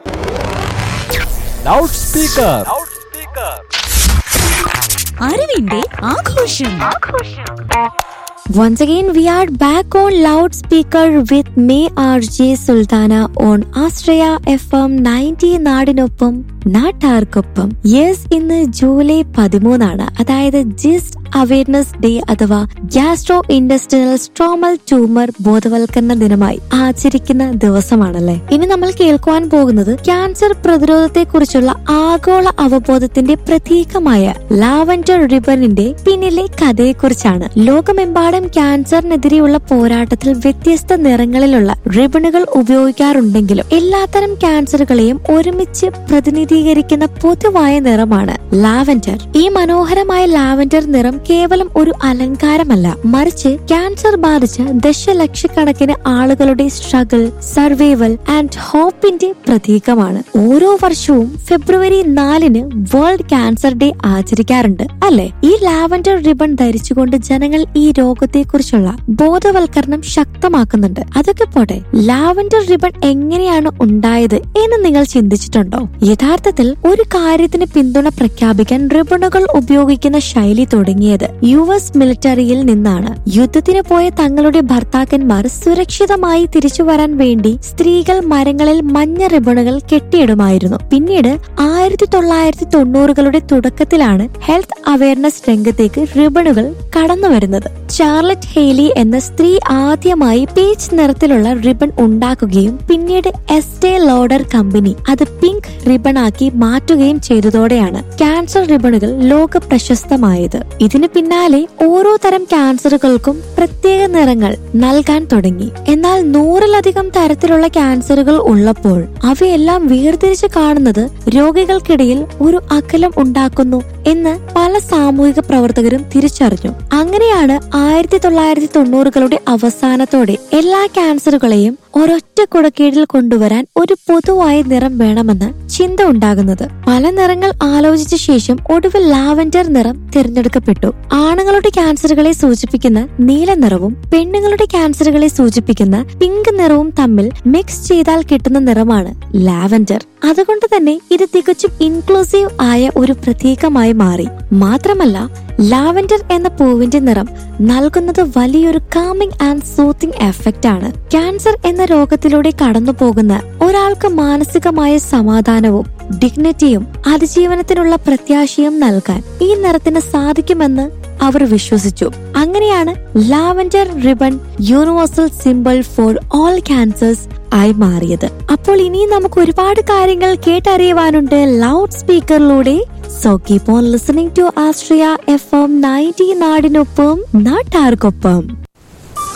loud speaker അറിവിന്റെ ആഘോഷം Once again, we are back on loudspeaker with me, RJ Sultana, on Astraya FM 90 നാടിനൊപ്പം നാട്ടാർക്കൊപ്പം yes ഇന്ന് July പതിമൂന്നാണ് അതായത് ജിസ്റ്റ് അവയർനെസ് ഡേ അഥവാ ഗ്യാസ്ട്രോ ഇൻഡസ്ട്രിയൽ സ്ട്രോമൽ ട്യൂമർ ബോധവൽക്കരണ ദിനമായി ആചരിക്കുന്ന ദിവസമാണല്ലേ ഇനി നമ്മൾ കേൾക്കുവാൻ പോകുന്നത് ക്യാൻസർ പ്രതിരോധത്തെ കുറിച്ചുള്ള ആഗോള അവബോധത്തിന്റെ പ്രതീകമായ ലാവൻഡർ റിബണിന്റെ പിന്നിലെ കഥയെക്കുറിച്ചാണ് ലോകമെമ്പാടും ക്യാൻസറിനെതിരെയുള്ള പോരാട്ടത്തിൽ വ്യത്യസ്ത നിറങ്ങളിലുള്ള റിബണുകൾ ഉപയോഗിക്കാറുണ്ടെങ്കിലും എല്ലാത്തരം ക്യാൻസറുകളെയും ഒരുമിച്ച് പ്രതിനിധീകരിക്കുന്ന പൊതുവായ നിറമാണ് ലാവൻഡർ ഈ മനോഹരമായ ലാവൻഡർ നിറം കേവലം ഒരു അലങ്കാരമല്ല മറിച്ച് ക്യാൻസർ ബാധിച്ച ദശലക്ഷക്കണക്കിന് ആളുകളുടെ സ്ട്രഗിൾ സർവൈവൽ ആൻഡ് ഹോപ്പിന്റെ പ്രതീകമാണ് ഓരോ വർഷവും ഫെബ്രുവരി നാലിന് വേൾഡ് ക്യാൻസർ ഡേ ആചരിക്കാറുണ്ട് അല്ലെ ഈ ലാവൻഡർ റിബൺ ധരിച്ചുകൊണ്ട് ജനങ്ങൾ ഈ രോഗത്തെക്കുറിച്ചുള്ള ബോധവൽക്കരണം ശക്തമാക്കുന്നുണ്ട് അതൊക്കെ പോട്ടെ ലാവൻഡർ റിബൺ എങ്ങനെയാണ് ഉണ്ടായത് എന്ന് നിങ്ങൾ ചിന്തിച്ചിട്ടുണ്ടോ യഥാർത്ഥത്തിൽ ഒരു കാര്യത്തിന് പിന്തുണ പ്രഖ്യാപിക്കാൻ റിബണുകൾ ഉപയോഗിക്കുന്ന ശൈലി തുടങ്ങിയത് യു എസ് മിലിറ്ററിയിൽ നിന്നാണ് യുദ്ധത്തിന് പോയ തങ്ങളുടെ ഭർത്താക്കന്മാർ സുരക്ഷിതമായി തിരിച്ചു വരാൻ വേണ്ടി സ്ത്രീകൾ മരങ്ങളിൽ മഞ്ഞ റിബണുകൾ കെട്ടിയിടുമായിരുന്നു പിന്നീട് ആയിരത്തി തൊള്ളായിരത്തി തൊണ്ണൂറുകളുടെ തുടക്കത്തിലാണ് ഹെൽത്ത് അവയർനെസ് രംഗത്തേക്ക് റിബണുകൾ കടന്നു വരുന്നത് ചാർലറ്റ് ഹെയ്ലി എന്ന സ്ത്രീ ആദ്യമായി പീച്ച് നിറത്തിലുള്ള റിബൺ ഉണ്ടാക്കുകയും പിന്നീട് എസ്റ്റേ ലോഡർ കമ്പനി അത് പിങ്ക് റിബൺ ആക്കി മാറ്റുകയും ചെയ്തതോടെയാണ് ക്യാൻസർ റിബണുകൾ ലോക പ്രശസ്തമായത് ഇതിനു പിന്നാലെ ഓരോ തരം ക്യാൻസറുകൾക്കും പ്രത്യേക നിറങ്ങൾ നൽകാൻ തുടങ്ങി എന്നാൽ നൂറിലധികം തരത്തിലുള്ള ക്യാൻസറുകൾ ഉള്ളപ്പോൾ അവയെല്ലാം വേർതിരിച്ച് കാണുന്നത് രോഗികൾക്കിടയിൽ ഒരു അകലം ഉണ്ടാക്കുന്നു എന്ന് പല സാമൂഹിക പ്രവർത്തകരും തിരിച്ചറിഞ്ഞു അങ്ങനെയാണ് ആയിരത്തി തൊള്ളായിരത്തി തൊണ്ണൂറുകളുടെ അവസാനത്തോടെ എല്ലാ ക്യാൻസറുകളെയും ഒരൊറ്റ കുടക്കീഴിൽ കൊണ്ടുവരാൻ ഒരു പൊതുവായ നിറം വേണമെന്ന് ചിന്ത ഉണ്ടാകുന്നത് പല നിറങ്ങൾ ആലോചിച്ച ശേഷം ഒടുവിൽ ലാവൻഡർ നിറം തിരഞ്ഞെടുക്കപ്പെട്ടു ആണുങ്ങളുടെ ക്യാൻസറുകളെ സൂചിപ്പിക്കുന്ന നീല നിറവും പെണ്ണുങ്ങളുടെ ക്യാൻസറുകളെ സൂചിപ്പിക്കുന്ന പിങ്ക് നിറവും തമ്മിൽ മിക്സ് ചെയ്താൽ കിട്ടുന്ന നിറമാണ് ലാവൻഡർ അതുകൊണ്ട് തന്നെ ഇത് തികച്ചും ഇൻക്ലൂസീവ് ആയ ഒരു പ്രതീകമായി മാറി മാത്രമല്ല ലാവൻഡർ എന്ന പൂവിന്റെ നിറം നൽകുന്നത് വലിയൊരു കാമിംഗ് ആൻഡ് സൂത്തിങ് എഫക്റ്റ് ആണ് ക്യാൻസർ എന്ന രോഗത്തിലൂടെ കടന്നു പോകുന്ന ഒരാൾക്ക് മാനസികമായ സമാധാനവും ഡിഗ്നിറ്റിയും അതിജീവനത്തിനുള്ള പ്രത്യാശയും നൽകാൻ ഈ നിറത്തിന് സാധിക്കുമെന്ന് അവർ വിശ്വസിച്ചു അങ്ങനെയാണ് lavender ribbon universal symbol for all cancers ആയി മാറിയത് അപ്പോൾ ഇനി നമുക്ക് ഒരുപാട് കാര്യങ്ങൾ കേട്ടറിയുവാനുണ്ട് ലൗഡ് സ്പീക്കറിലൂടെ so keep on listening to ആസ്ട്രിയ എഫ് എം നയൻറ്റി നാടിനൊപ്പം നാട്ടാർക്കൊപ്പം